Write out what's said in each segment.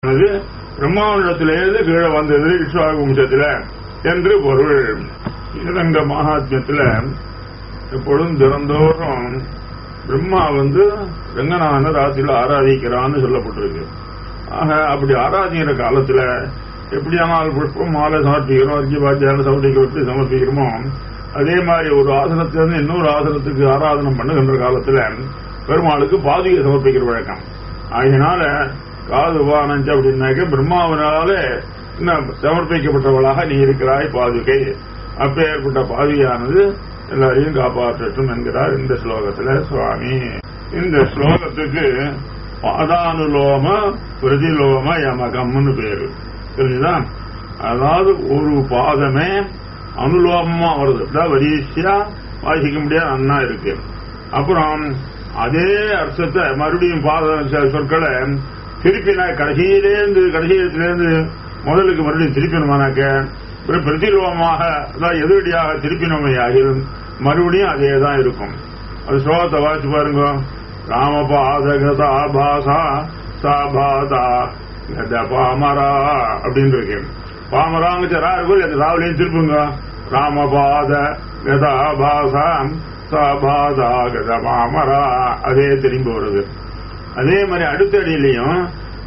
அது பிரம்மாவனிடத்திலேருந்து கீழே வந்தது இக்ஷ்வாகு வம்சத்துல என்று பொருள் ஸ்ரீரங்க மகாத்மியத்துல எப்பொழுதும் திறந்தோறும் பிரம்மா வந்து ரங்கநாதன ராத்திரியில ஆராதிக்கிறான்னு சொல்லப்பட்டிருக்கு ஆக அப்படி ஆராதிக்கிற காலத்துல எப்படியானால் புஷ்பம் மாலை சமர்ப்பிக்கிறோம் அர்ஜி பாத்தியான சௌதிக்கு வச்சு சமர்ப்பிக்கிறோமோ அதே மாதிரி ஒரு ஆசனத்திலிருந்து இன்னொரு ஆசனத்துக்கு ஆராதனம் பண்ணுகின்ற காலத்துல பெருமாளுக்கு பாதுகை சமர்ப்பிக்கிற வழக்கம் ஆகையினால காது உபானஞ்சு அப்படின்னாக்க பிரம்மாவினால இன்னும் சமர்ப்பிக்கப்பட்டவளாக நீ இருக்கிறாய் பாதுகை அப்பேற்பட்ட பாதுகையானது எல்லாரையும் காப்பாற்றட்டும் என்கிறார் இந்த ஸ்லோகத்துல சுவாமி இந்த ஸ்லோகத்துக்கு பாதானுலோம பிரதிலோம யமகம்னு பேரு தெரிஞ்சுதா அதாவது ஒரு பாதமே அனுலோமமா வருது அதான் வரிசையா வாசிக்க முடியாத அண்ணா இருக்கு அப்புறம் அதே அர்த்தத்தை மறுபடியும் பாத சொற்களை திருப்பினா கடைசியிலேருந்து கடைசியிலிருந்து முதலுக்கு மறுபடியும் திருப்பினோமானாக்க ஒரு பிரதிலோகமாக அதாவது எதிரடியாக திருப்பினமையாகில் மறுபடியும் அதே தான் இருக்கும் அது ஸ்லோகத்தை வாசிச்சு பாருங்க ராமபாதகதா பாசா சாபாதா கத பாமரா அப்படின்னு இருக்கு பாமராங்க ரா இருக்கும் அந்த ராவிலையும் திருப்புங்க ராமபாத கதா பாசா சாபாதா கத பாமரா அதே திரும்பி வருது அதே மாதிரி அடுத்த அடியிலையும்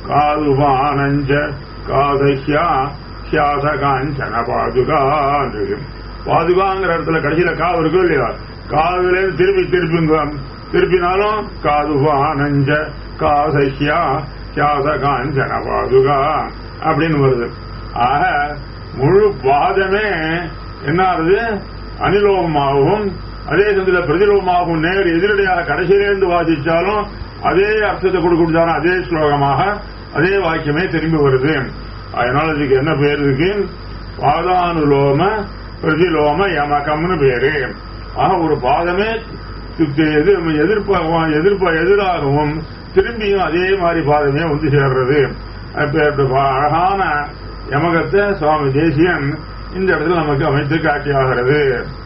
காதுபானஞ்ச காதஹ்யா சியாச காஞ்சன பாதுகா இருக்கு பாதுகாங்கிற இடத்துல கடைசியில காவு இருக்கும் இல்லையா காதுல திருப்பி திருப்பிங்க திருப்பினாலும் காதுபானஞ்ச காதஹ்யா சியாச காஞ்சன பாதுகா அப்படின்னு வருது ஆக முழு பாதமே என்ன ஆகுது அனிலோகமாகவும் அதே சமயத்தில் பிரதிலோகமாகவும் நேர் எதிரடியாக கடைசியிலேருந்து வாசிச்சாலும் அதே அர்த்தத்தை கொடுத்தாலும் அதே ஸ்லோகமாக அதே வாக்கியமே திரும்பி வருது அதனால இதுக்கு என்ன பேர் இருக்கு பாதானுலோம பிரதிலோம யமகம்னு பேரு ஆக ஒரு பாதமே எதிர்ப்ப எதிர்ப்ப எதிராகவும் திரும்பியும் அதே மாதிரி பாதமே வந்து சேர்றது அழகான யமகத்தை சுவாமி தேசியன் இந்த இடத்துல நமக்கு அமைத்து காட்டியாகிறது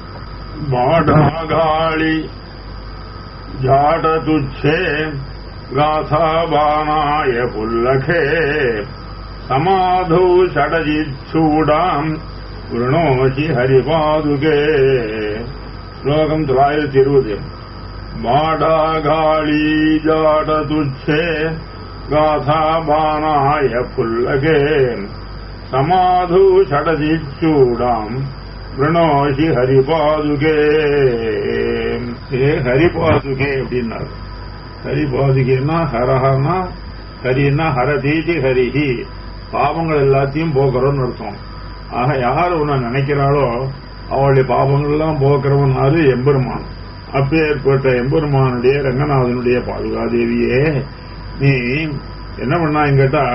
பாடாகாளி ஜாடதுச்சே गाथाबाणाय पुल्लखे समाधौ षडजिच्छूडाम् वृणोषि हरिपादुके श्लोकम् தொள்ளாயிரத்தி இருபது மாடாகாளி ஜாடதுச்சே गाथाबाणाय पुल्लखे समाधौ षडजिच्छूडाम् பிரணோஷி ஹரிபாதுகே ஏ ஹரிபாதுகே அப்படின்னாரு ஹரிபாதுகேன்னா ஹரஹனா ஹரின்னா ஹரதீதி ஹரிஹி பாவங்கள் எல்லாத்தையும் போக்குறோம்னு அர்த்தம் ஆக யார் உன்னை நினைக்கிறாளோ அவளுடைய பாவங்கள் எல்லாம் போக்குறவனாரு எம்பெருமான் அப்பேற்பட்ட எம்பெருமானுடைய ரங்கநாதனுடைய பாதுகாதேவியே நீ என்ன பண்ணாங்க கேட்டா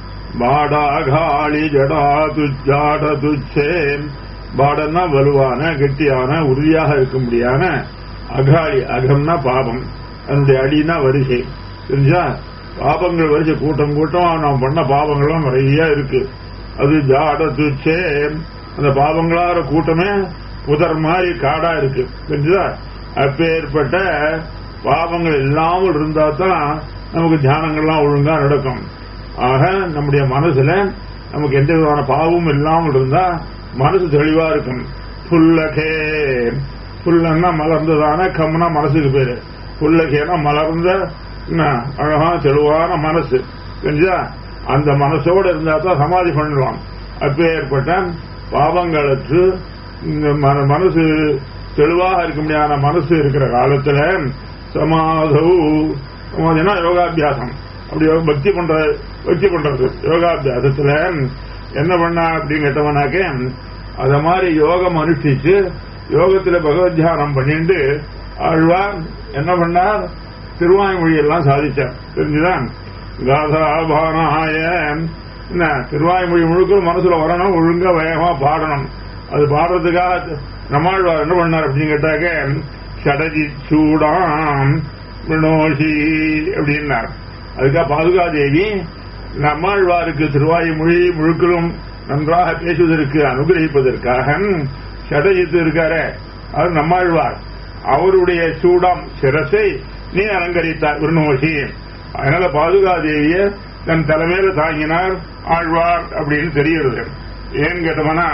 பாடாகாளி ஜடா துஜாட துச்சே பாடன்னா வலுவான கெட்டியான உறுதியாக இருக்கும்படியான அகாளி அகம்னா பாபம் அதனுடைய அடினா வரிசை தெரிஞ்சா பாபங்கள் வரிசை கூட்டம் கூட்டம் நாம் பண்ண பாவங்கள்லாம் நிறைய இருக்கு அது ஜாட துச்சே அந்த பாவங்களார கூட்டமே புதர் மாதிரி காடா இருக்கு தெரிஞ்சுதா அப்பேற்பட்ட பாவங்கள் இல்லாமல் இருந்தா தான் நமக்கு தியானங்கள்லாம் ஒழுங்கா நடக்கும் ஆக நம்முடைய மனசுல நமக்கு எந்த விதமான பாவமும் இல்லாமல் இருந்தா மனசு தெளிவா இருக்கும் புல்லகே புல்லன்னா மலர்ந்ததான கம்னா மனசுக்கு பேரு புல்லகேனா மலர்ந்த அழகான தெளிவான மனசு தெரிஞ்சா அந்த மனசோடு இருந்தா தான் சமாதி பண்ணலாம் அப்பேற்பட்ட பாவங்களுக்கு இந்த மனசு தெளிவாக இருக்க முடியாத மனசு இருக்கிற காலத்துல சமாதவு சமாதினா யோகாபியாசம் அப்படி பக்தி பண்ற பக்தி பண்றது யோகாபியாசத்துல என்ன பண்ணா அப்படின்னு கேட்டவனாக்க அத மாதிரி யோகம் அனுஷ்டிச்சு யோகத்துல பகவத் தியானம் பண்ணிட்டு ஆழ்வார் என்ன பண்ணார் திருவாய்மொழி எல்லாம் சாதிச்சார் தெரிஞ்சுதான் காதாபானாய என்ன திருவாய்மொழி முழுக்க மனசுல வரணும் ஒழுங்கா வேகமா பாடணும் அது பாடுறதுக்காக நம்மாழ்வார் என்ன பண்ணார் அப்படின்னு கேட்டாக்க சடஜி சூடாம் வினோஷி அப்படின்னார் அதுக்காக பாதுகாதேவி நம்மாழ்வாருக்கு திருவாய்மொழி முழுக்களும் நன்றாக பேசுவதற்கு அனுகிரகிப்பதற்காக ஷடஜித்து இருக்காரு அவர் நம்மாழ்வார் அவருடைய சூடம் சிரசை நீ அலங்கரித்தார் விருணோஷி அதனால பாதுகாதேவிய தன் தலைமையில தாங்கினார் ஆழ்வார் அப்படின்னு தெரிகிறது ஏன்னு கேட்டோம்னா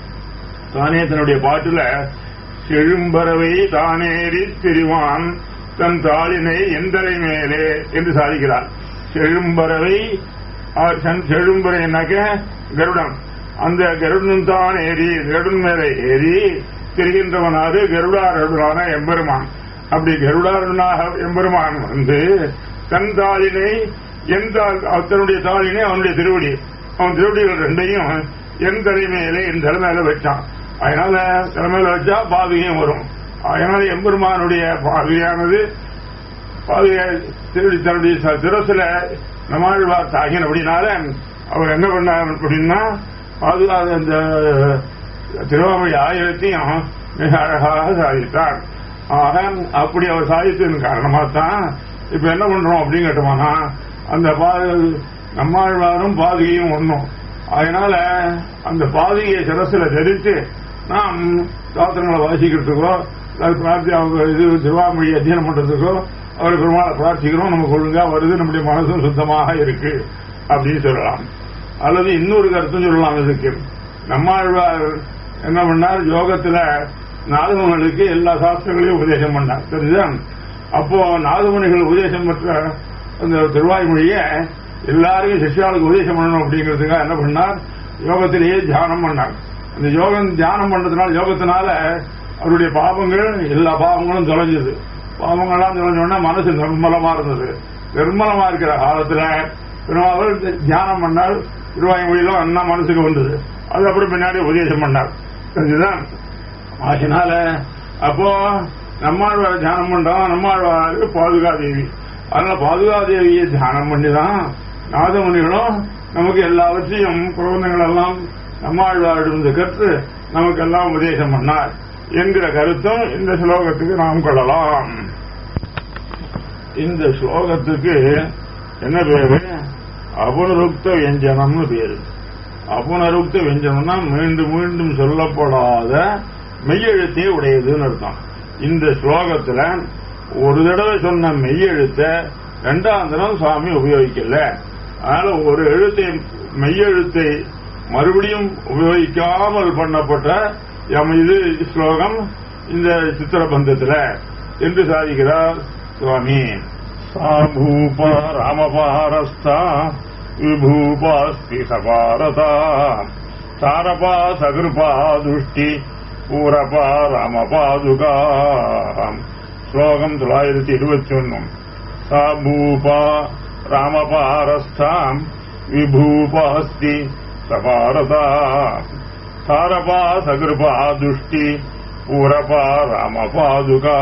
தானே தன்னுடைய பாட்டுல செழும்பறவை தானேறி திரிவான் தன் தாளினை எந்தரை மேலே என்று சாதிக்கிறார் செழும்பறவை அவர் தன் செழும்பறைனாக்க கருடன் அந்த கருடன் தான் ஏறி கருடன் மேலே ஏறி திரிகின்றவனாது கருடாரருடான எம்பெருமான் அப்படி கருடாரனாக எம்பெருமான் வந்து தன் தாளினை என் தாள் தன்னுடைய தாளினை அவனுடைய திருவடி அவன் திருவடிகள் ரெண்டையும் என் தலைமையிலே என் தலைமையில வச்சான் அதனால தலைமையில வச்சா பாவிகையும் வரும் அதனால எம்பெருமானுடைய பாவியானது பாவிய திருடி தன்னுடைய ச- சிரசுல நம்மாழ்வார் தாகினபடினால அவர் என்ன பண்ணார் அப்படின்னா பாதுகாத அந்த திருவாமொழி ஆயிரத்தையும் மிக அழகாக சாதித்தார் ஆக அப்படி அவர் சாதித்ததன் காரணமாக தான் இப்ப என்ன பண்றோம் அப்படின்னு கேட்டோம்னா அந்த பா- நம்மாழ்வாரும் பாதுகையும் ஒண்ணும் அதனால அந்த பாதுகையை சிரசுல தெரித்து நாம் சாத்திரங்களை வாசிக்கிறதுக்கோ அல்லது பிரார்த்தி அவங்க இது திருவாமொழி அத்தியனம் பண்றதுக்கோ அவர் பெருமாளை பிரார்த்திக்கிறோம் நமக்கு ஒழுங்கா வருது நம்முடைய மனசும் சுத்தமாக இருக்கு அப்படின்னு சொல்லலாம் அல்லது இன்னொரு கருத்தும் சொல்லலாம் இதுக்கு நம்மாழ்வார் என்ன பண்ணார் யோகத்துல நாதமுனிகளுக்கு எல்லா சாஸ்திரங்களையும் உபதேசம் பண்ணார் தெரியுதா அப்போ நாதமுனிகள் உபதேசம் பெற்ற அந்த திருவாய்மொழியை எல்லாருக்கும் சிஷ்யாளுக்கு உபதேசம் பண்ணணும் அப்படிங்கிறதுக்காக என்ன பண்ணார் யோகத்திலேயே தியானம் பண்ணார் அந்த யோகம் தியானம் பண்றதுனால யோகத்தினால அவருடைய பாவங்கள் எல்லா பாவங்களும் தொலைஞ்சது பாவங்கள்லாம் தொலைஞ்சோடனே மனசு நிர்மலமா இருந்தது நிர்மலமா இருக்கிற காலத்துல பெருமாள் தியானம் பண்ணார் திருவாய்மொழியிலும் அண்ணா மனசுக்கு வந்தது அது அப்புறம் பின்னாடி உபதேசம் பண்ணார் தெரிஞ்சுதான் ஆகினால அப்போ நம்மாழ்வார் தியானம் பண்றோம் நம்மாழ்வாருக்கு பாதுகாதேவி அதனால பாதுகாதேவியை தியானம் பண்ணிதான் நாதமுனிகளும் நமக்கு எல்லாவற்றையும் பிரபந்தங்கள் எல்லாம் நம்மாழ்வாரிடமிருந்து கற்று நமக்கு எல்லாம் உபதேசம் பண்ணார் என்கிற கருத்தும் இந்த ஸ்லோகத்துக்கு நாம் கொள்ளலாம் இந்த ஸ்லோகத்துக்கு என்ன பேரு அபுனருக்த வியஞ்சனம்னு பேரு அபுனருக்த வியஞ்சனம்னா மீண்டும் மீண்டும் சொல்லப்படாத மெய்யெழுத்தே உடையதுன்னு அர்த்தம் இந்த ஸ்லோகத்துல ஒரு தடவை சொன்ன மெய்யெழுத்த ரெண்டாம் தினம் சுவாமி உபயோகிக்கல அதனால ஒரு எழுத்தை மெய்யெழுத்தை மறுபடியும் உபயோகிக்காமல் பண்ணப்பட்ட எம் இது ஸ்லோகம் இந்த சித்திரபந்தத்துல என்று சாதிக்கிறார் சுவாமி சாபூப ராமபாரஸ்தா விபூபாஸ்தி சபாரதா தாரபா சகிருபா துஷ்டி பூரபா ராமபாதுகா ஸ்லோகம் தொள்ளாயிரத்தி இருபத்தி ஒன்னு சாபூபா ராமபாரஸ்தாம் விபூபாஸ்தி சபாரதா தாரபா சகிருபா துஷ்டி பூரபா ராமபாதுகா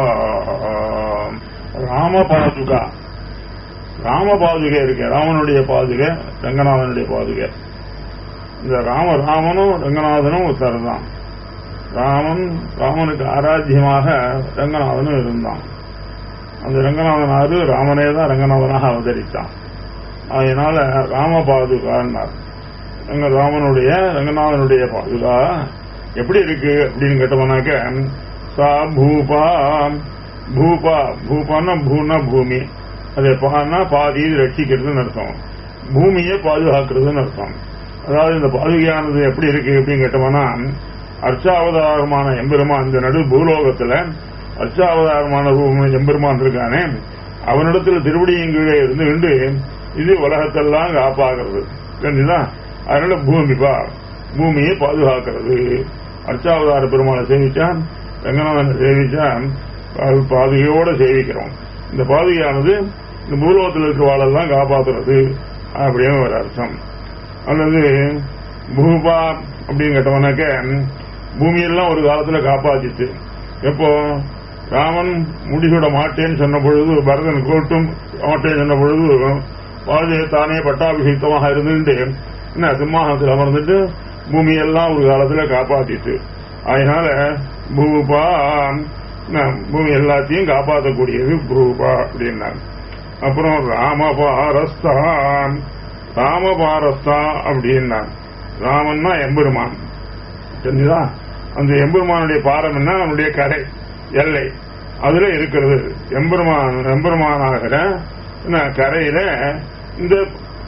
ராமபாதுகா ராமபாதுகை இருக்கு ராமனுடைய பாதுகை ரங்கநாதனுடைய பாதுகை இந்த ராம ராமனும் ரங்கநாதனும் ஒருத்தர் தான் ராமன் ராமனுக்கு ஆராத்தியமாக ரங்கநாதனும் இருந்தான் அந்த ரங்கநாதனாரு ராமனே தான் ரங்கநாதனாக அவதரித்தான் அதனால ராம பாதுகான்னார் ரங்க ராமனுடைய ரங்கநாதனுடைய பாதுகா எப்படி இருக்கு அப்படின்னு கேட்டோம்னாக்க சா பூபா பூபா பூபான்னா பூனா பூமி அது பான்னா பாதி ரட்சிக்கிறதுன்னு அர்த்தம் பூமியை பாதுகாக்கிறதுன்னு அர்த்தம் அதாவது இந்த பாதுகையானது எப்படி இருக்கு அப்படின்னு கேட்டோம்னா அர்ச்சாவதாரமான எம்பெருமான் இந்த நடு பூலோகத்துல அர்ச்சாவதாரமான ரூபம் எம்பெருமான் இருக்கானே அவனிடத்துல திருவடியின் கீழே இருந்து நின்று இது உலகத்தெல்லாம் காப்பாகிறது தெரிஞ்சுதா அதனால பூமிப்பா பூமியை பாதுகாக்கிறது அர்ச்சாவதார பெருமாளை சேவிச்சான் ரங்கநாதனை சேவிச்சா அது பாதுகையோட சேவிக்கிறோம் இந்த பாதுகையானது இந்த பூலோகத்தில் இருக்கிறவாளெல்லாம் காப்பாத்துறது அப்படின்னு ஒரு அர்த்தம் அல்லது பூபா அப்படின்னு கேட்டவனாக்க பூமியெல்லாம் ஒரு காலத்துல காப்பாத்திச்சு எப்போ ராமன் முடிசூட மாட்டேன்னு சொன்ன பொழுது பரதன் கோட்டும் மாட்டேன்னு சொன்ன பொழுது பாதுகை தானே பட்டாபிஷேகமாக இருந்துட்டு என்ன சிம்மாசனத்தில் அமர்ந்துட்டு பூமியெல்லாம் ஒரு காலத்துல காப்பாத்திச்சு அதனால பூபா என்ன, பூமி எல்லாத்தையும் காப்பாற்றக்கூடியது பூபா அப்படின்னாங்க அப்புறம் ராமபாரஸ்தான் ராமபாரஸ்தா அப்படின்னாங்க ராமன்னா எம்பெருமான் தெரிஞ்சுதா அந்த எம்பெருமானுடைய பாரம் என்ன அவனுடைய கரை எல்லை அதுல இருக்கிறது எம்பெருமான் எம்பெருமானாகிற என்ன, கரையில இந்த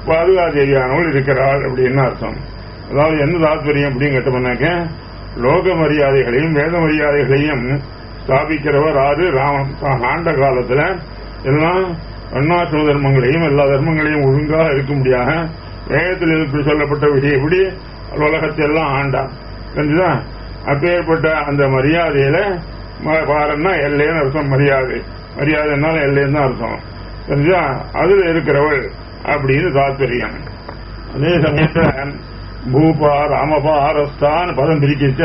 பாதுகாதேவியானவள் இருக்கிறாள் அப்படின்னு அர்த்தம் அதாவது என்ன தாத்பரியம் அப்படின்னு கேட்டோம்னாக்க லோக மரியாதைகளையும் வேத மரியாதைகளையும் ஸ்தாபிக்கிறவர் ஆறு ராமன் தான் ஆண்ட காலத்துல எல்லாம் அண்ணாசிரம தர்மங்களையும் எல்லா தர்மங்களையும் ஒழுங்காக இருக்கும்படியாக வேதத்தில் இப்படி சொல்லப்பட்ட விஷயப்படி உலகத்தை எல்லாம் ஆண்டான் தெரிஞ்சுதா அப்பேற்பட்ட அந்த மரியாதையில ம- பாரன்னா எல்லைன்னு அர்த்தம் மரியாதை மரியாதைனால எல்லைன்னு தான் அர்த்தம் தெரிஞ்சா அதுல இருக்கிறவள் அப்படின்னு தாத்பரியம் அதே சமயத்துல பூபா ராமபாரஸ்தான் பதம் பிரிக்கிச்ச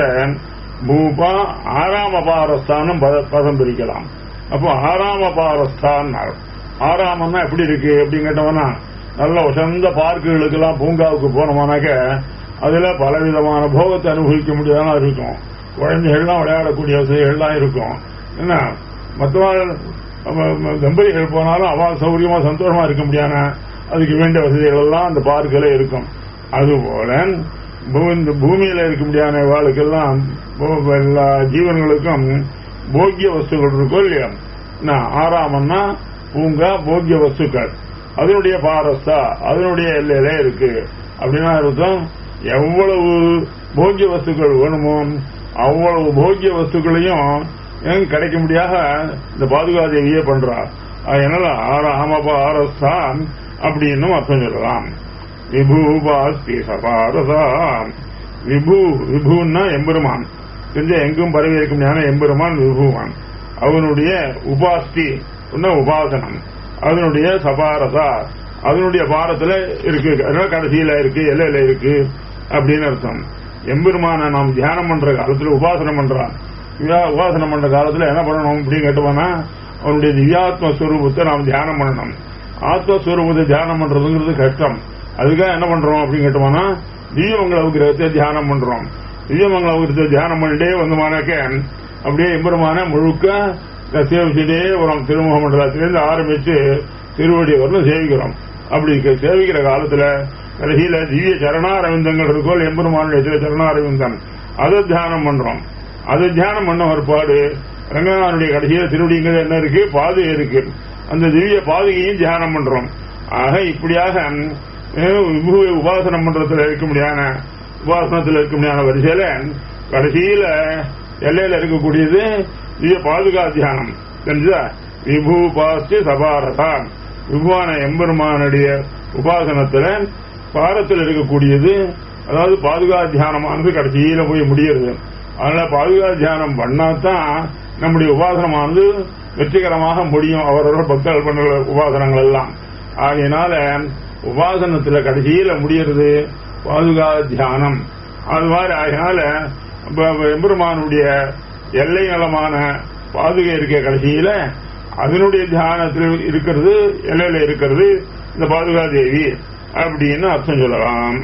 பூபா ஆராமபாரஸ்தானும் பத- பதம் பிரிக்கலாம் அப்போ ஆராமபாரஸ்தான் ஆராமன்னா எப்படி இருக்கு அப்படின்னு கேட்டோம்னா நல்ல உசந்த பார்க்குகளுக்கெல்லாம் பூங்காவுக்கு போனோம்னாக்க அதுல பலவிதமான போகத்தை அனுபவிக்க முடியாத இருக்கும் குழந்தைகள்லாம் விளையாடக்கூடிய வசதிகள்லாம் இருக்கும் என்ன மற்றவாள் தம்பதிகள் போனாலும் அவள் சௌகரியமா சந்தோஷமா இருக்க முடியாத அதுக்கு வேண்டிய வசதிகள் எல்லாம் அந்த பார்க்கில் இருக்கும் அதுபோல பூ- இந்த பூமியில இருக்க முடியாத வாழ்க்கெல்லாம் பூ- எல்லா ஜீவன்களுக்கும் போக்கிய வஸ்துகள் இருக்கும் இல்லையா என்ன, ஆறாமன்னா பூங்கா போக்கிய வஸ்துக்கள் அதனுடைய பாரஸ்தா அதனுடைய எல்லையில இருக்கு அப்படின்னா அர்த்தம் எவ்வளவு போக்கிய வஸ்துக்கள் வேணுமோ அவ்வளவு போக்கிய வஸ்துக்களையும் ஏன் கிடைக்க முடியாத இந்த பாதுகாதேவியே பண்றா அதனால ஆறாமப ஆரஸ்தான் அப்படின்னு அர்த்தம் சொல்லலாம் விபூபாஸ்தி சபாரதா விபு விபுன்னா எம்பெருமான் தெரிஞ்ச எங்கும் பரவி இருக்க முடியாத எம்பெருமான் விபுவான் அவனுடைய உபாஸ்தி இன்னும் உபாசனம் அதனுடைய சபாரதா அதனுடைய பாரத்துல இருக்கு அதனால கடைசியில இருக்கு எல்லையில இருக்கு அப்படின்னு அர்த்தம் எம்பெருமான நாம் தியானம் பண்ற காலத்துல உபாசனம் பண்றான் திவ்யா- உபாசனம் பண்ற காலத்துல என்ன பண்ணணும் அப்படின்னு கேட்டோம்னா அவனுடைய திவ்யாத்ம ஸ்வரூபத்தை நாம் தியானம் பண்ணணும் ஆத்மஸ்வரூபத்தை தியானம் பண்றதுங்கிறது கஷ்டம் அதுக்காக என்ன பண்றோம் அப்படின்னு கேட்டோம்னா திவ்யமங்கல விக்கிரகத்தை தியானம் பண்றோம் திவ்யமங்கல விக்கிரகத்தை தியானம் பண்ணிட்டே வந்தோமானாக்க அப்படியே எம்பெருமான முழுக்க சேவிச்சுட்டே வரோம் திருமுக மண்டலத்திலிருந்து ஆரம்பிச்சு திருவடி வரலும் சேவிக்கிறோம் அப்படி க- சேவிக்கிற காலத்துல கடைசியில திவ்ய சரணாரவிந்தங்கள் இருக்கோல் எம்பெருமானுடைய சில சரணாரவிந்தம் அதை தியானம் பண்றோம் அதை தியானம் பண்ண ஒருபாடு ரங்கநாதனுடைய கடைசியில திருவடிங்கிறது என்ன இருக்கு பாதுகை இருக்கு அந்த திவ்ய பாதுகையும் தியானம் பண்றோம் ஆக இப்படியாக அஹ், விபுவை உபாசனம் பண்றதுல இருக்க முடியாத உபாசனத்தில் இருக்க முடியாத வரிசையில கடைசியில எல்லையில இருக்கக்கூடியது திவ்ய பாதுகா தியானம் தெரிஞ்சா விபு பாஸ்தி சபாரதா விபுவான எம்பெருமானுடைய உபாசனத்துல பாரத்தில் இருக்கக்கூடியது அதாவது பாதுகா தியானமானது கடைசியில போய் முடியுது அதனால பாதுகா தியானம் பண்ணாதான் நம்முடைய உபாசனமானது வெற்றிகரமாக முடியும் அவரவர் பக்தர்கள் பண்ற உபாசனங்கள் எல்லாம் ஆகையினால உபாசனத்துல கடைசியில முடியறது பாதுகா தியானம் அது மாதிரி ஆகையினால இப்ப எம்பெருமானுடைய எல்லை நலமான பாதுகை இருக்க கடைசியில அதனுடைய தியானத்தில் இருக்கிறது எல்லையில இருக்கிறது இந்த பாதுகா தேவி அப்படின்னு அர்த்தம் சொல்லலாம்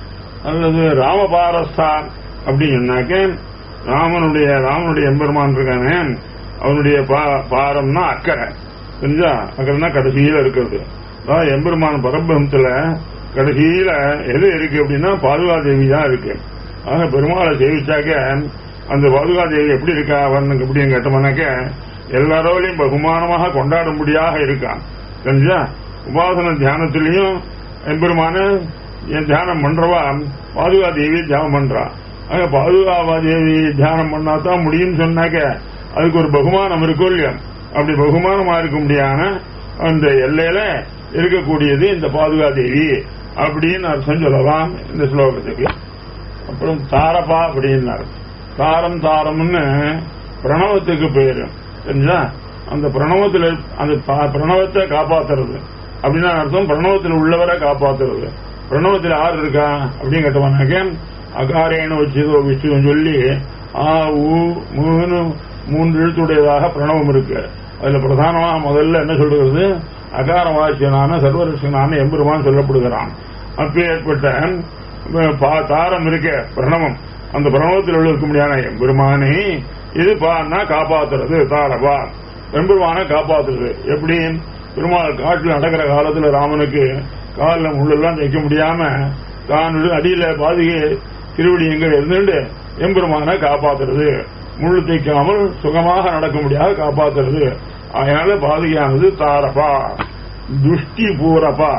அல்லது ராமபாரஸ்தான் அப்படின்னு சொன்னாக்க ராமனுடைய ராமனுடைய எம்பெருமான் இருக்கானே அவனுடைய பா- பாரம்னா அக்கறை தெரிஞ்சா அக்கறைனா கடைசியில இருக்கிறது அதாவது எம்பெருமான் பரபிரமத்துல கடைசியில எது இருக்கு அப்படின்னா பாதுகா தேவி தான் இருக்கு ஆக பெருமாளை சேவிச்சாக்க அந்த பாதுகா தேவி எப்படி இருக்கா அவனுக்கு எப்படின்னு கேட்டோம்னாக்க எல்லாரோடையும் பகுமானமாக கொண்டாடும்படியாக இருக்கான் தெரிஞ்சா உபாசன தியானத்திலையும் எம்பெருமான என் தியானம் பண்றவா பாதுகா தேவி தியானம் பண்றா ஆக பாதுகாவா தேவி தியானம் பண்ணா தான் முடியும்னு சொன்னாக்க அதுக்கு ஒரு பகுமானம் இருக்கும் இல்லையா அப்படி பகுமானமா இருக்க முடியாத அந்த எல்லையில இருக்கக்கூடியது இந்த பாதுகா தேவி அப்படின்னு அர்த்தம் சொல்லலாம் இந்த ஸ்லோகத்துக்கு அப்புறம் தாரபா அப்படின்னாரு தாரம் தாரம்னு பிரணவத்துக்கு பேரு தெரிஞ்சா அந்த பிரணவத்துல அந்த பா- பிரணவத்தை காப்பாத்துறது அப்படின்னா அர்த்தம் பிரணவத்தில் உள்ளவரை காப்பாத்துறது பிரணவத்தில் யார் இருக்கா அப்படின்னு கேட்டவனாக்க அகாரேன வச்சு விஷயம் சொல்லி ஆ ஊ மூணு மூன்று எழுத்துடையதாக பிரணவம் இருக்கு அதுல பிரதானமா முதல்ல என்ன சொல்றது அகாரவாசியனான சர்வரட்சனான எம்பெருமான் சொல்லப்படுகிறான் அப்பேற்பட்ட அஹ், பா- தாரம் இருக்க பிரணவம் அந்த பிரணவத்தில் உள்ள இருக்க முடியாத எம்பெருமானை இது பான்னா காப்பாத்துறது தாரபா எம்பெருமானை காப்பாத்துறது எப்படி பெருமாள் காட்டில் நடக்கிற காலத்துல ராமனுக்கு காலில் முள்ளெல்லாம் தைக்க முடியாம தான் அடியில பாதிகை திருவடி எங்க இருந்துட்டு எம்பெருமானை காப்பாத்துறது முள்ளு தைக்காமல் சுகமாக நடக்க முடியாத காப்பாத்துறது அதனால பாதிகையானது தாரபா துஷ்டி பூரபா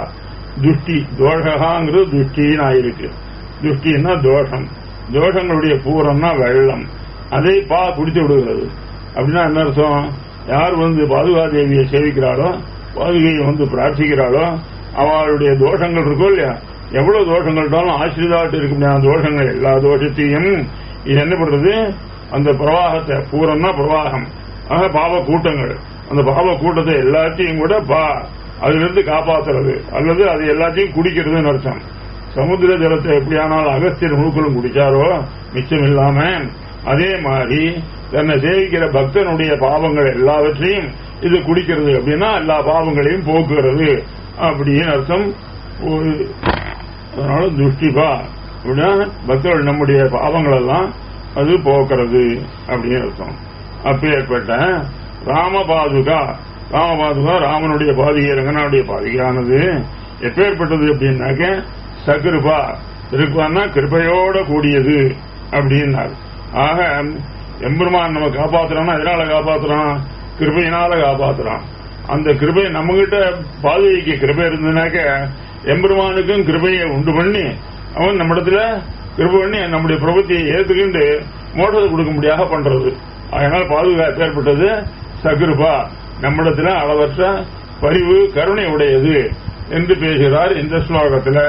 துஷ்டி தோஷகாங்கிறது துஷ்டின்னு ஆயிருக்கு துஷ்டின்னா தோஷம் தோஷங்களுடைய பூரம்னா வெள்ளம் அதை பா குடித்து விடுகிறது அப்படின்னா என்ன அர்த்தம் யார் வந்து பாதுகாதேவியை சேவிக்கிறாளோ பாதுகையை வந்து பிரார்த்திக்கிறாளோ அவளுடைய தோஷங்கள் இருக்கோ இல்லையா எவ்வளவு தோஷங்கள் இருந்தாலும் ஆசிரிதாட்டு இருக்க முடியாத தோஷங்கள் எல்லா தோஷத்தையும் இது என்ன பண்றது அந்த பிரவாகத்தை பூரம்னா பிரவாகம் ஆக பாவ கூட்டங்கள் அந்த பாவ கூட்டத்தை எல்லாத்தையும் கூட பா அதிலிருந்து காப்பாத்துறது அல்லது அது எல்லாத்தையும் குடிக்கிறதுன்னு அர்த்தம் சமுத்திர ஜலத்தை எப்படியானால் அகஸ்தியர் முழுக்களும் குடிச்சாரோ மிச்சம் இல்லாம அதே மாதிரி தன்னை சேவிக்கிற பக்தனுடைய பாவங்கள் எல்லாவற்றையும் இது குடிக்கிறது அப்படின்னா எல்லா பாவங்களையும் போக்குகிறது அப்படின்னு அர்த்தம் ஒரு அதனால துஷ்டிபா அப்படின்னா பக்தர்கள் நம்முடைய பாவங்கள் எல்லாம் அது போக்குறது அப்படின்னு அர்த்தம் அப்பேற்பட்ட ராமபாதுகா ராமபாதுகா ராமனுடைய பாதிகை ரங்கனாவுடைய பாதிகையானது எப்பேற்பட்டது அப்படின்னாக்க சகிருபா திருப்பான்னா கிருபையோட கூடியது அப்படின்னார் ஆக எம்பெருமான் நம்ம காப்பாத்துறோம்னா எதனால காப்பாத்துறோம் கிருபையினால காப்பாத்துறோம் அந்த கிருபை நம்ம கிட்ட பாதுகைக்கு கிருபை இருந்ததுனாக்க எம்பெருமானுக்கும் கிருபையை உண்டு பண்ணி அவன் நம்மிடத்துல கிருபை பண்ணி நம்முடைய பிரபத்தியை ஏத்துக்கிண்டு மோட்டத்தை கொடுக்க முடியாத பண்றது அதனால பாதுகாப்பு ஏற்பட்டது சகிருபா நம்மிடத்துல அளவற்ற பரிவு கருணை உடையது என்று பேசுகிறார் இந்த ஸ்லோகத்துல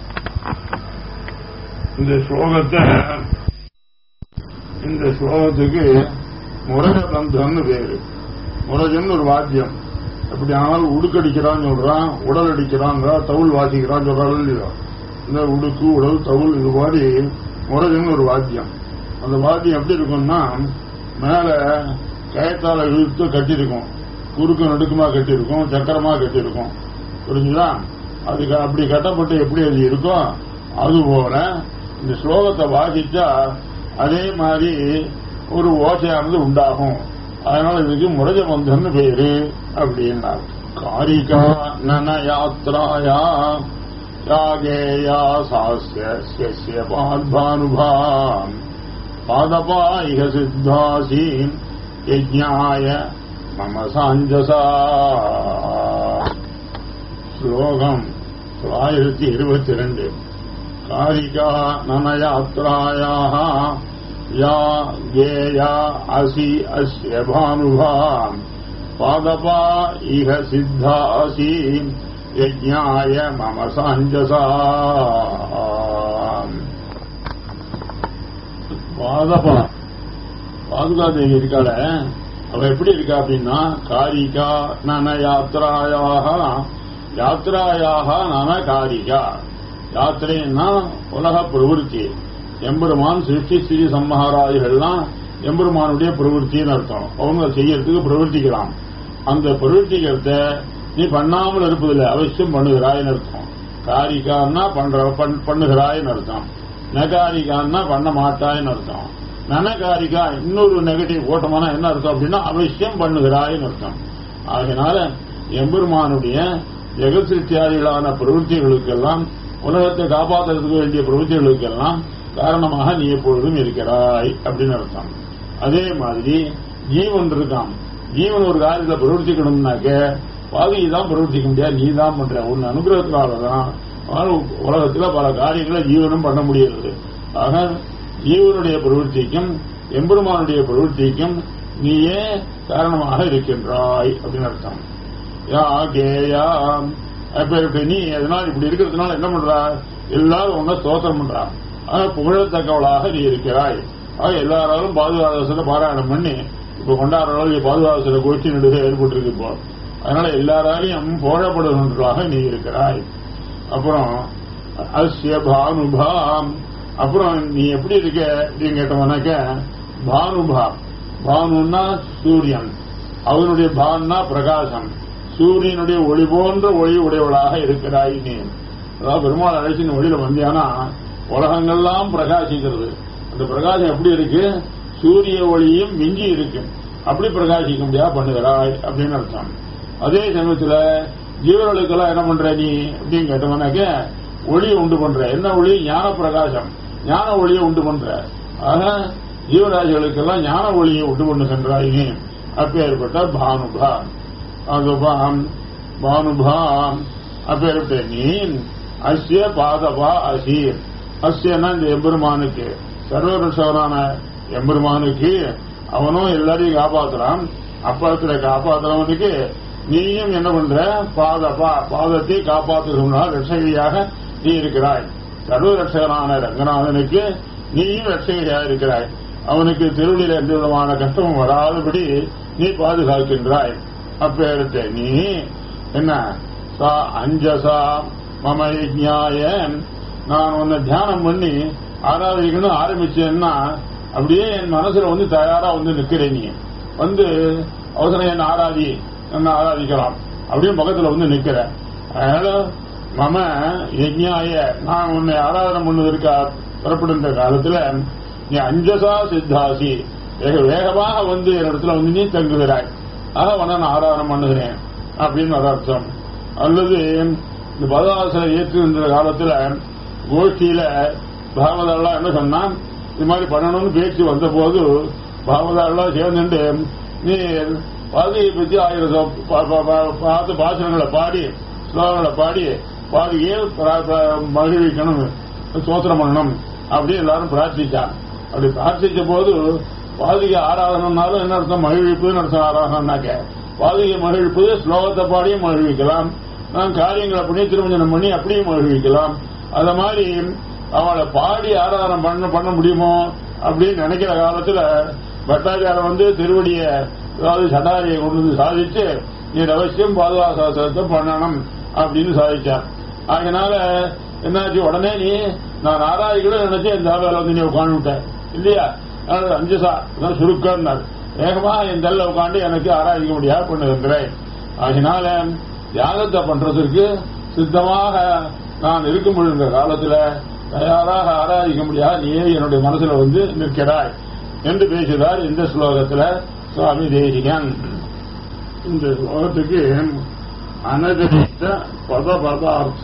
இந்த ஸ்லோகத்தை இந்த ஸ்லோகத்துக்கு முரஜ பந்தம்னு பேரு முரஜன் ஒரு வாத்தியம் அப்படி ஆனாலும் உடுக்கடிக்கிறான்னு சொல்றான் உடல் அடிக்கிறாங்க தவுள் வாசிக்கிறான்னு சொல்றாள் இல்லையோ இந்த உடுக்கு உடல் தவுள் இது மாதிரி முரஜன் ஒரு வாத்தியம் அந்த வாத்தியம் எப்படி இருக்கும்னா மேல கயத்தால இழுத்து கட்டியிருக்கும் குறுக்கு நடுக்குமா கட்டியிருக்கும் சக்கரமா கட்டியிருக்கும் புரிஞ்சுதா அதுக்கு அப்படி கட்டப்பட்டு எப்படி அது இருக்கோ அது போல இந்த ஸ்லோகத்தை வாசிச்சா அதே மாதிரி ஒரு ஓசையானது உண்டாகும் அதனால இதுக்கு முரஜ பந்தம்னு பேரு அப்படின்னா காரிகா நன யாத்ராயா யாகேயா சாஸ்ய பானுபாம் பாதபாயிக சித்தாசீன் யஜ்ஞாய மம சாஞ்சசா ஸ்லோகம் தொள்ளாயிரத்தி இருபத்தி ரெண்டு காரிகா நனயாத்ராயாக யா கேயா அசி அஸ்ய பானுபாம் பாதபா இஹ சித்தாசி யஜ்ஞாய மம சாஞ்சசா பாதபா பாதுகாதேவி இருக்காள அவ எப்படி இருக்கா அப்படின்னா காரிகா நன யாத்திராயாக யாத்திராயாக நன காரிகா யாத்திரைன்னா உலக பிரவருத்தி எம்பெருமான் சிருஷ்டி ஸ்ரீ சம்மஹாராதிகள்லாம் எம்பெருமானுடைய பிரவருத்தின்னு அர்த்தம் அவங்க செய்யறதுக்கு பிரவர்த்திக்கலாம் அந்த பிரவர்த்திக்கிறத நீ பண்ணாமல் இருப்பதில்லை அவசியம் பண்ணுகிறாய்னு அர்த்தம் காரிகான்னா பண்ற பண்- பண்ணுகிறாய்னு அர்த்தம் நகாரிகான்னா பண்ண மாட்டாய்னு அர்த்தம் நனகாரிகா இன்னொரு நெகட்டிவ் ஓட்டமான என்ன அர்த்தம் அப்படின்னா அவசியம் பண்ணுகிறாய்னு அர்த்தம் ஆகையினால எம்பெருமானுடைய ஜெகசிருத்தியாதிகளான பிரவൃத்திகளுக்கெல்லாம் உலகத்தை காப்பாற்றுறதுக்கு வேண்டிய பிரவೃத்திகளுக்கெல்லாம் காரணமாக நீ எப்பொழுதும் இருக்கிறாய் அப்படின்னு அர்த்தம் அதே மாதிரி ஜீவன் இருக்கான் ஜீவன் ஒரு காரியத்தை பிரவர்த்திக்கணும்னாக்க பாதியை தான் பிரவர்த்திக்க முடியாது நீ தான் பண்ற உன் அனுகிரகத்தினால தான் உலகத்தில் பல காரியங்களை ஜீவனும் பண்ண முடியாது ஆக ஜீவனுடைய பிரவൃத்திக்கும் எம்பெருமானுடைய பிரவൃத்திக்கும் நீயே காரணமாக இருக்கின்றாய் அப்படின்னு அர்த்தம் யா கேயா அப்ப இப்ப நீ அதனால இப்படி இருக்கிறதுனால என்ன பண்றா எல்லாரும் உன்ன ஸ்தோத்திரம் பண்றா ஆனா புகழத்தக்கவளாக நீ இருக்கிறாய் ஆக எல்லாராலும் பாதுகாதசன பாராயணம் பண்ணி இப்ப கொண்டாடுற அளவுக்கு பாதுகாதசன கோஷ்டி நடுவே ஏற்பட்டிருக்கு இப்போ அதனால எல்லாராலையும் புகழப்படுகின்றவளாக நீ இருக்கிறாய் அப்புறம் அஸ்ய பானுபாம் அப்புறம் நீ எப்படி இருக்க அப்படின்னு கேட்டவனாக்க பானுபா பானுன்னா சூரியன் அவனுடைய பான்னா பிரகாசம் சூரியனுடைய ஒளி போன்ற ஒளி உடையவளாக இருக்கிறாய் நீ அதாவது பெருமாள் அழைச்சின் ஒளியில வந்தியானா உலகங்கள்லாம் பிரகாசிக்கிறது அந்த பிரகாசம் எப்படி இருக்கு சூரிய ஒளியும் மிஞ்சி இருக்கு அப்படி பிரகாசிக்க முடியா பண்ணுகிறாய் அப்படின்னு அர்த்தம் அதே சமயத்துல ஜீவர்களுக்கெல்லாம் என்ன பண்ற நீ அப்படின்னு கேட்டவனாக்க ஒளியை உண்டு பண்ற என்ன ஒளி ஞான பிரகாசம் ஞான ஒளியை உண்டு பண்ற ஆக ஜீவராசிகளுக்கெல்லாம் ஞான ஒளியை உண்டு பண்ணுகின்றாய் நீ அப்பேற்பட்ட பானுபா அதுபாம் பானுபாம் அப்பேற்பட்ட நீ அஸ்ய பாதபா அசி அஸ்யன்னா இந்த எம்பெருமானுக்கு சர்வரட்சகரான எம்பெருமானுக்கு அவனும் எல்லாரையும் காப்பாத்துறான் அப்பாத்துல காப்பாத்துறவனுக்கு நீயும் என்ன பண்ற பாதபா பாதத்தை காப்பாற்றுகிறால் ரட்சகிரியாக நீ இருக்கிறாய் சர்வ ரட்சகனான ரங்கநாதனுக்கு நீயும் ரட்சகிரியாக இருக்கிறாய் அவனுக்கு திருவள்ளில் எந்த விதமான கஷ்டமும் வராதபடி நீ பாதுகாக்கின்றாய் அப்பேரத்தை நீ என்ன சா அஞ்சசா மம யஜ்ஞாய நான் உன்னை தியானம் பண்ணி ஆராதிக்கணும் ஆரம்பிச்சேன்னா அப்படியே என் மனசுல வந்து தயாரா வந்து நிக்கிறேன் நீ வந்து அவசரம் என்ன ஆராதி என்ன ஆராதிக்கலாம் அப்படின்னு பக்கத்துல வந்து நிக்கிற அதனால மம யஜ்ஞாய நான் உன்னை ஆராதனை பண்ணுவதற்கு புறப்படுகின்ற காலத்துல நீ அஞ்சசா சித்தாசி வேக வேகமாக வந்து என்னிடத்துல வந்து நீ தங்குகிறாய் ஆக உன்னை நான் ஆராதனை பண்ணுகிறேன் அப்படின்னு ஒரு அர்த்தம் அல்லது இந்த பதவாசலை ஏற்றுகின்ற காலத்துல கோஷ்டியில பாகவதாலாம் என்ன சொன்னா இது மாதிரி பண்ணணும்னு பேச்சு வந்த போது பாகவதாலாம் சேர்ந்துட்டு நீ பாதையை பற்றி ஆயிரம் சொ- பா- பா- பா- பார்த்து பாசனங்களை பாடி ஸ்லோகங்களை பாடி பாதியே மகிழ்விக்கணும் சோத்திரம் பண்ணணும் அப்படி எல்லாரும் பிரார்த்திச்சான் அப்படி பிரார்த்திச்ச போது பாதிகை ஆராதனம்னாலும் என்ன அர்த்தம் மகிழ்விப்புன்னு அர்த்தம் ஆராதனாக்க பாதிகை மகிழ்விப்பது ஸ்லோகத்தை பாடியும் மகிழ்விக்கலாம் நான் காரியங்களை பண்ணி திருமஞ்சனம் பண்ணி அப்படியும் மகிழ்விக்கலாம் அத மாதிரி அவளை பாடி ஆராதனை பண்ண பண்ண முடியுமோ அப்படின்னு நினைக்கிற காலத்துல பட்டாச்சாரம் வந்து திருவடிய அதாவது சடாரியை கொண்டு வந்து சாதிச்சு நீ ரகசியம் பாதுகாசாசனத்தை பண்ணணும் அப்படின்னு சாதிச்சார் அதனால என்னாச்சு உடனே நீ நான் ஆராய்களும் நினைச்சு இந்த வேலை வந்து நீ உட்காந்துட்ட இல்லையா அதனால அஞ்சு சா அதான் சுருக்கம்னார் வேகமா என் தள்ள உட்காந்து எனக்கு ஆராய்க்க முடியாது பண்ணுகின்றேன் அதனால தியாகத்தை பண்றதற்கு சித்தமாக நான் இருக்கும் பொழுது காலத்துல தயாராக ஆராதிக்க முடியாது நீயே என்னுடைய மனசுல வந்து நிற்கிறாய் என்று பேசுகிறார் இந்த ஸ்லோகத்துல சுவாமி தேசிகன் இந்த ஸ்லோகத்துக்கு அனகரித்த பத பதார்த்த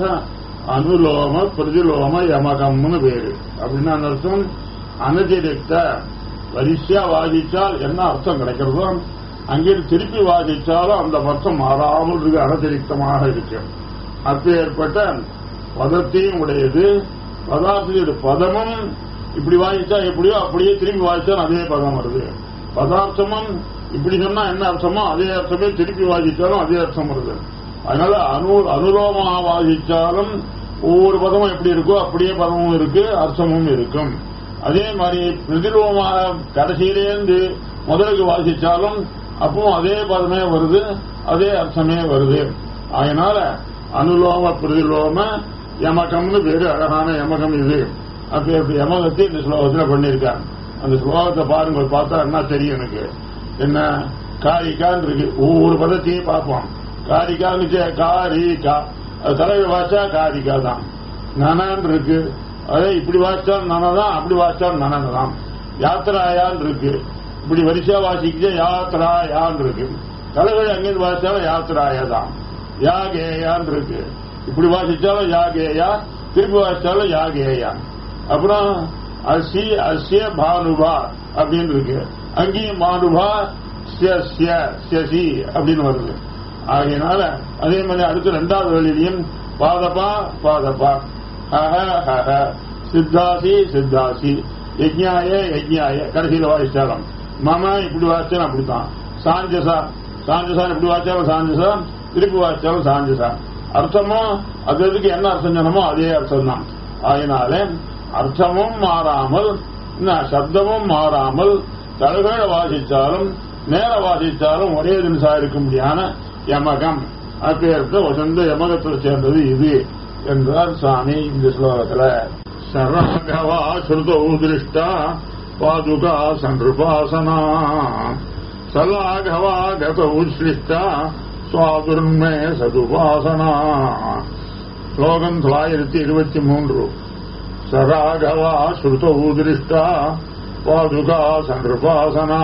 அனுலோம பிரதிலோம யமகம்னு பேரு அப்படின்னா அந்த அர்த்தம் அனதிரிக்த வரிசையா வாதிச்சால் என்ன அர்த்தம் கிடைக்கிறதோ அங்கிருந்து திருப்பி வாதிச்சாலும் அந்த அர்த்தம் மாறாமல் இருக்கு அனதிரிக்தமாக இருக்கு அப்பேற்பட்ட பதத்தையும் உடையது பதார்த்தத்துடைய பதமும் இப்படி வாதிச்சா எப்படியோ அப்படியே திருப்பி வாதிச்சா அதே பதம் வருது பதார்த்தமும் இப்படி சொன்னா என்ன அர்த்தமோ அதே அர்த்தமே திருப்பி வாதிச்சாலும் அதே அர்த்தம் வருது அதனால அனு அனுலோமாக வாதிச்சாலும் ஒவ்வொரு பதமும் எப்படி இருக்கோ அப்படியே பதமும் இருக்கு அர்த்தமும் இருக்கும் அதே மாதிரி பிரதிலோமாக கடைசியிலேருந்து முதலுக்கு வாசிச்சாலும் அப்பவும் அதே பதமே வருது அதே அர்த்தமே வருது அதனால அனுலோம பிரதிலோம யமகம்னு பேரு அழகான யமகம் இது அப்ப இப்படி யமகத்தை இந்த ஸ்லோகத்துல பண்ணியிருக்காங்க அந்த ஸ்லோகத்தை பாருங்க பார்த்தா என்ன தெரியும் எனக்கு என்ன காரிக்கான்னு இருக்கு ஒவ்வொரு பதத்தையும் பார்ப்போம் காரிக்கான்னு சே- காரிகா அது தலைவர் வாச்சா காரிகா தான் நனான் இருக்கு அதே இப்படி வாசிச்சாலும் நனதான் அப்படி வாசிச்சாலும் நனதான் யாத்திராயான் இருக்கு இப்படி வரிசையா வாசிக்க யாத்திராயான் இருக்கு தலைவர் அங்கிருந்து வாசிச்சாலும் யாத்திராயா தான் யாகேயான் இருக்கு இப்படி வாசிச்சாலும் யாகேயா திருப்பி வாசிச்சாலும் யாகேயா அப்புறம் அசி அஸ்ய பானுபா அப்படின்னு இருக்கு அங்கேயும் பானுபா ஸ்ய ஸ்ய ஸ்யசி அப்படின்னு வருது ஆகையினால அதே மாதிரி அடுத்த ரெண்டாவது வழியிலையும் பாதபா பாதபா ஹஹ ஹஹ சித்தாசி சித்தாசி யஜ்ஞாய யஜ்ஞாய கடைசியில் வாசிச்சாலும் மம இப்படி வாசிச்சாலும் அப்படித்தான் சாஞ்சசா சாஞ்சசா இப்படி வாசிச்சாலும் சாஞ்சசா திருப்பி வாசிச்சாலும் சாஞ்சசா அர்த்தமும் அது அதுக்கு என்ன அர்த்தம் சொன்னமோ அதே அர்த்தம் தான் அதனால அர்த்தமும் மாறாமல் என்ன, சப்தமும் மாறாமல் தலைகீழ வாசிச்சாலும் நேர வாசிச்சாலும் ஒரே தினசா இருக்க முடியான யமகம் அப்பேற்பட்ட வசந்த யமகத்தை சேர்ந்தது இது என்றார் சுவாமி இந்த ஸ்லோகத்துல சரகவா ஸ்ருதௌ திருஷ்டா பாதுகா சன்றுபாசனா சலாகவா கதௌ சிருஷ்டா சுவாதுர்மே சதுபாசனா ஸ்லோகம் தொள்ளாயிரத்தி இருபத்தி மூன்று சராகவா ஸ்ருதௌ திருஷ்டா பாதுகா சன்றுபாசனா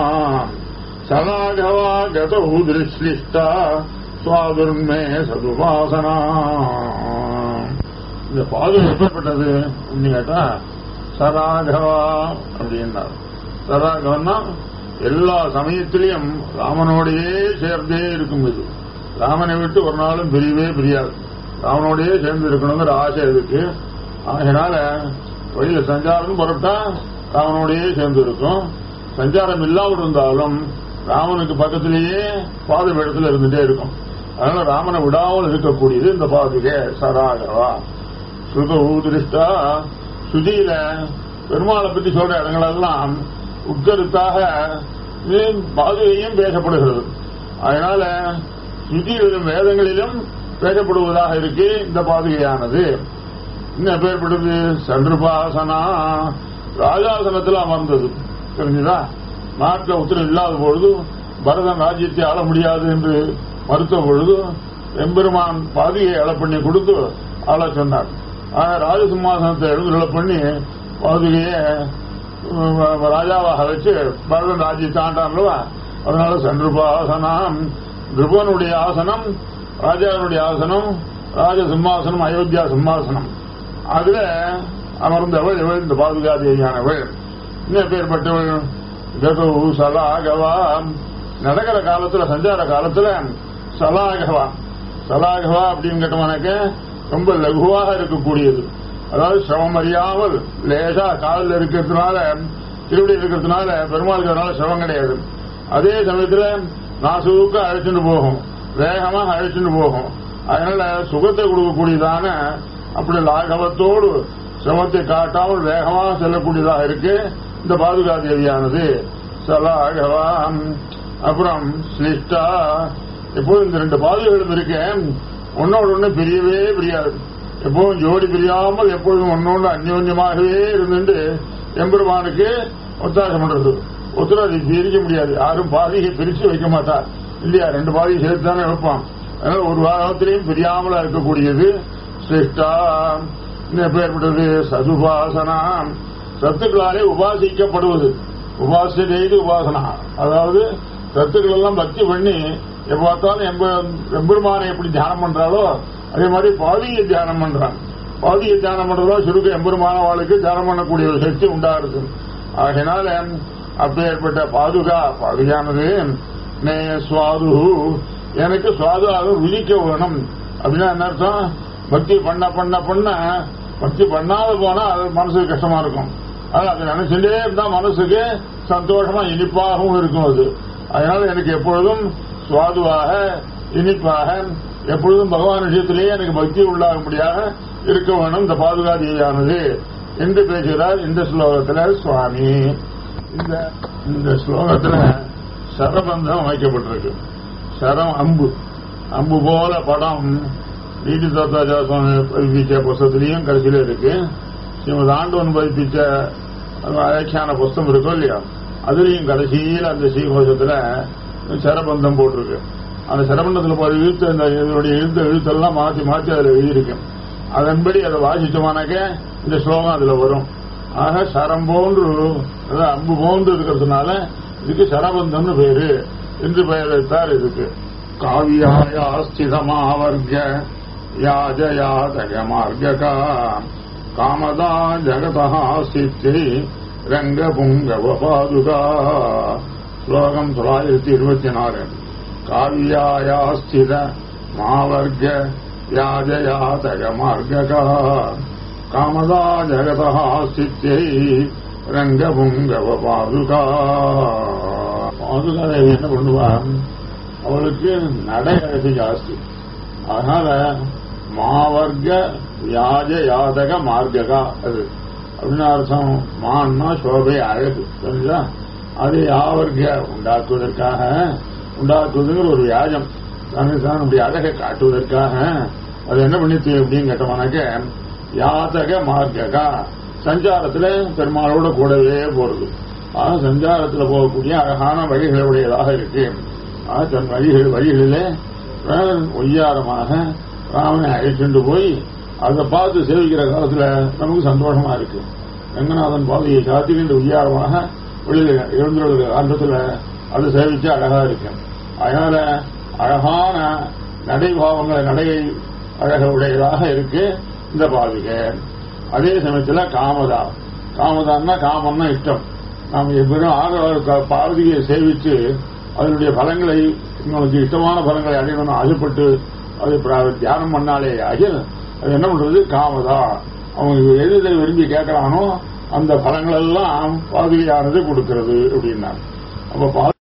சலாகவா கதௌ திருஷ்லிஷ்டா சுவாதுர்மே சதுபாசனா இந்த பாதுகா எப்படிப்பட்டது அப்படின்னு கேட்டா சராகவா அப்படின்னார் சராகவன்னா எல்லா சமயத்திலையும் ராமனோடையே சேர்ந்தே இருக்கும் இது ராமனை விட்டு ஒரு நாளும் பிரியவே பிரியாது ராவனோடயே சேர்ந்து இருக்கணுங்கிற ஆசை இருக்கு அதனால வழியில சஞ்சாரம் புறப்பட்டா ராவனோடயே சேர்ந்து இருக்கும் சஞ்சாரம் இல்லாமல் இருந்தாலும் ராமனுக்கு பக்கத்திலேயே பாதை இடத்துல இருந்துட்டே இருக்கும் அதனால ராமனை விடாமல் இருக்கக்கூடியது இந்த பாதுகை சராகவா சுக ஊதிருஷ்டா சுதியில பெருமாளை பற்றி சொல்ற இடங்களெல்லாம் உட்கருத்தாக இது பாதுகையும் பேசப்படுகிறது அதனால சுதியிலும் வேதங்களிலும் பேசப்படுவதாக இருக்கு இந்த பாதுகையானது இன்னும் பேர்படுது சன்றுபாசனா ராஜாசனத்தில் அமர்ந்தது தெரிஞ்சுதா நாட்டில் உத்தரவு இல்லாத பொழுது பரதன் ராஜ்யத்தை ஆள முடியாது என்று மறுத்த பொழுது எம்பெருமான் பாதியை அழ பண்ணி கொடுத்து ஆள சொன்னார் ஆக ராஜசிம்மாசனத்தை எழுந்துள்ள பண்ணி பாதுகையை ராஜாவாக வச்சு பரதன் ராஜ்யத்தை ஆண்டான்லவா அதனால சன்றுபாசனம் நிருபனுடைய ஆசனம் ராஜாவினுடைய ஆசனம் ராஜ சிம்மாசனம் அயோத்தியா சிம்மாசனம் அதுல அமர்ந்தவள் இவள் இந்த பாதுகாதேவியானவள் இன்னும் பேர்பட்டவள் ககு சலாகவா நடக்கிற காலத்துல சஞ்சார காலத்துல சலாகவா சலாகவா அப்படின்னு கேட்டவனுக்கு ரொம்ப லகுவாக இருக்கக்கூடியது அதாவது சிரமம் அறியாமல் லேசா காலில் இருக்கிறதுனால திருவடி இருக்கிறதுனால பெருமாளுக்கு அதனால சிரமம் கிடையாது அதே சமயத்துல நாசுக்க அழைச்சிட்டு போகும் வேகமாக அழைச்சிட்டு போகும் அதனால சுகத்தை கொடுக்கக்கூடியதான அப்படி லாகவத்தோடு சிரமத்தை காட்டாமல் வேகமாக செல்லக்கூடியதாக இருக்கு இந்த பாதுகாதேவியானது சலாகவா அப்புறம் ஸ்லிஷ்டா எப்போதும் இந்த ரெண்டு பாதுகளும் இருக்கேன் ஒன்னோட ஒண்ணு பிரியவே பிரியாது எப்போதும் ஜோடி பிரியாமல் எப்பொழுதும் ஒன்னொன்று அந்யோன்யமாகவே இருந்துட்டு எம்பெருமானுக்கு ஒத்தாசம் பண்றது ஒருத்தர் அதை பிரிக்க முடியாது யாரும் பாதியை பிரிச்சு வைக்க மாட்டார் இல்லையா ரெண்டு பாதியை சேர்த்து தானே வைப்பான் அதனால ஒரு வாரத்திலையும் பிரியாமலா இருக்கக்கூடியது சிருஷ்டா பேர்பட்டது சதுபாசனா சத்துக்களாலே உபாசிக்கப்படுவது உபாசனை செய்து உபாசனா அதாவது சத்துக்கள் எல்லாம் பக்தி பண்ணி எப்ப பார்த்தாலும் எம்பெருமானை எப்படி தியானம் பண்றாலோ அதே மாதிரி பாதியை தியானம் பண்றான் பாதியை தியானம் பண்றதோ சுருக்க எம்பெருமான வாழ்க்கை தியானம் பண்ணக்கூடிய ஒரு சக்தி உண்டாருது ஆகையினால அப்பேற்பட்ட பாதுகா பாதுகானது நே சுவாது எனக்கு சுவாதாக ருசிக்க வேணும் அப்படின்னா என்ன அர்த்தம் பக்தி பண்ண பண்ண பண்ண பக்தி பண்ணாத போனா அது மனசுக்கு கஷ்டமா இருக்கும் அது அதை நினைச்சுட்டே இருந்தா மனசுக்கு சந்தோஷமா இனிப்பாகவும் இருக்கும் அது அதனால எனக்கு எப்பொழுதும் சுவாதுவாக இனிப்பாக எப்பொழுதும் பகவான் விஷயத்திலேயே எனக்கு பக்தி உள்ளாகும்படியாக இருக்க வேணும் இந்த பாதுகாதியானது என்று பேசுகிறார் இந்த ஸ்லோகத்துல சுவாமி இந்த இந்த ஸ்லோகத்துல சரபந்தம் அமைக்கப்பட்டிருக்கு சரம் அம்பு அம்பு போல படம் நீதி தத்தாஜா சுவாமி பதிப்பிச்ச புஸ்தகத்திலையும் கடைசியில இருக்கு ஸ்ரீமத் ஆண்டவன் பதிப்பிச்ச அலட்சியான புஸ்தகம் இருக்கும் இல்லையா அதுலயும் கடைசியில் அந்த ஸ்ரீகோஷத்துல சரபந்தம் போட்டிருக்கு அந்த சரபந்தத்தில் போற இழுத்து அந்த இதனுடைய எழுத்து எழுத்தெல்லாம் மாற்றி மாற்றி அதில் எழுதியிருக்கு அதன்படி அதை வாசிச்சோமானாக்க இந்த ஸ்லோகம் அதுல வரும் ஆக சரம் போன்று அதாவது அம்பு போன்று இருக்கிறதுனால இதுக்கு சரபந்தம்னு பேரு என்று பெயர் வைத்தார் இதுக்கு காவியாயா ஸ்திதமாவர்க யாஜயாதக மார்ககா காமதா ஜகதா சித்தி ரங்க புங்கவ பாதுகா ஸ்லோகம் தொள்ளாயிரத்தி இருபத்தி நாலு காவியாயாஸ்தித மாவர்க யாஜயாதக மார்ககா காமதா ஜகதா சித்தியை ரங்க புங்கவ பாதுகா பாதுகா தேவி என்ன பண்ணுவான் அவளுக்கு நடை அழகு ஜாஸ்தி அதனால மாவர்க்க யாஜ யாதக மார்க்ககா அது அப்படின்னு அர்த்தம் மான்னா சோபை அழகு தெரிஞ்சா அது யாவர்க்க உண்டாக்குவதற்காக உண்டாக்குவதுங்கிற ஒரு வியாஜம் தனக்கு தான் அப்படி அழகை காட்டுவதற்காக அது என்ன பண்ணிச்சு அப்படின்னு கேட்டோம்னாக்க யாதக மார்க்ககா சஞ்சாரத்துல பெருமாளோட கூடவே போறது ஆக சஞ்சாரத்துல போகக்கூடிய அழகான வழிகள் உடையதாக இருக்கு ஆக தன் வழிகள் வழிகளிலே ஒய்யாரமாக ராமனை அழைச்சிட்டு போய் அதை பார்த்து சேவிக்கிற காலத்துல நமக்கு சந்தோஷமா இருக்கு ரங்கநாதன் பாதையை காத்திக்கின்ற உய்யாரமாக வெளியில எழுந்துள்ள காலத்துல அது சேவிச்சு அழகா இருக்கு அதனால அழகான நடைபாவங்களை நடை அழக உடையதாக இருக்கு இந்த பாதுகை அதே சமயத்துல காமதா காமதான்னா காமன்னா இஷ்டம் நாம் எப்படியும் ஆக பாரதியை சேவிச்சு அதனுடைய பலங்களை உங்களுக்கு இஷ்டமான பலங்களை அடையணும் ஆசைப்பட்டு அது பிர- தியானம் பண்ணாலே அகில் அது என்ன பண்றது காமதா அவன் எது எதை விரும்பி கேட்கறானோ அந்த பலங்கள் எல்லாம் பாதுகையானது கொடுக்கிறது அப்படின்னாங்க அப்ப பா-